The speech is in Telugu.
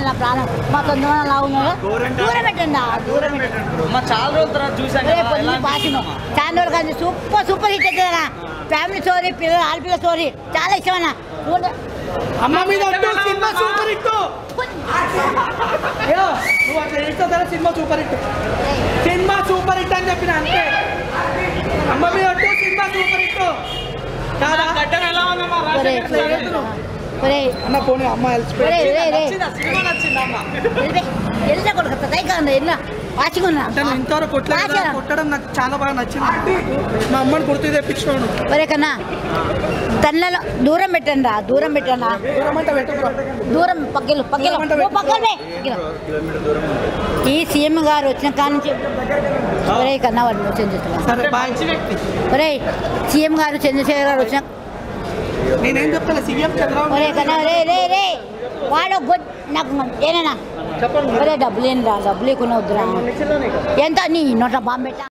నా ప్రాణం మా తొందర అలా ఉన్నాడు దూరం పెట్టండి ఆ, దూరం పెట్టండి అమ్మ చాలా రోజుల తర్వాత చూసాను రేపు కదా, పొద్దున్న ఎలా పాసిన అనిపించిందమ్మా? చాలా రోజులు కానీ సూపర్ సూపర్ హిట్ అవుతుందన్నా ఫ్యామిలీ స్టోరీ పిల్లలు ఆడపిల్ల స్టోరీ చాలా ఇష్టం అన్న చూడండి. అమ్మ మీద ఒట్టు, సినిమా సూపర్ హిట్ అయ్యో నువ్వు అట్లా చేస్తావు కదా cinema super hit cinema super hit అని చెప్పిన అంతే అమ్మ మీద ఒట్టు, సినిమా సూపర్ హిట్ కాదా గడ్డం ఎలా ఉందమ్మా ఒరే, రాజశేఖర్ గారు? ఒరే, అన్న పోనీ అమ్మ ఒరే, అలసిపోయి ఒరే, ఒరే. నచ్చిందా సినిమా నచ్చిందా అమ్మ వెళ్ళిపే. వెళ్ళినా కొడుకు తై కాదు ఎల్లా వాచికున్నా అంటే నేను ఇంతవరకు కొట్టలేదు కదా, కొట్టడం నాకు చాలా బాగా నచ్చింది మా అమ్మని గుర్తు తెప్పించుకోను ఒరే కన్నా తనలో దూరం పెట్టండి రా దూరం పెట్టండి రా. దూరమంటే పెట్టుకురా దూరం పక్కలు పక్కలు దూరం అంటే ఓ పక్కలే ఈ సీఎం గారు వచ్చిన కాడ నుంచి ఒరే కన్నా వాడిని మోసం చేస్తున్నా సరే బాయ్ ఒరే సీఎం గారు చంద్రశేఖర్ గారు వచ్చిన నేనేం చెప్తాను సీఎం చంద్రబాబు ఒరే కన్నా రే రే రే వాడు గొడ్ నాకు ఏనేనా చెప్పండి ఒరే డబ్బులు ఏం రా డబ్బులు ఎక్కువ వద్దురా ఎంత నీ నోట్ల బాంబు పెట్టా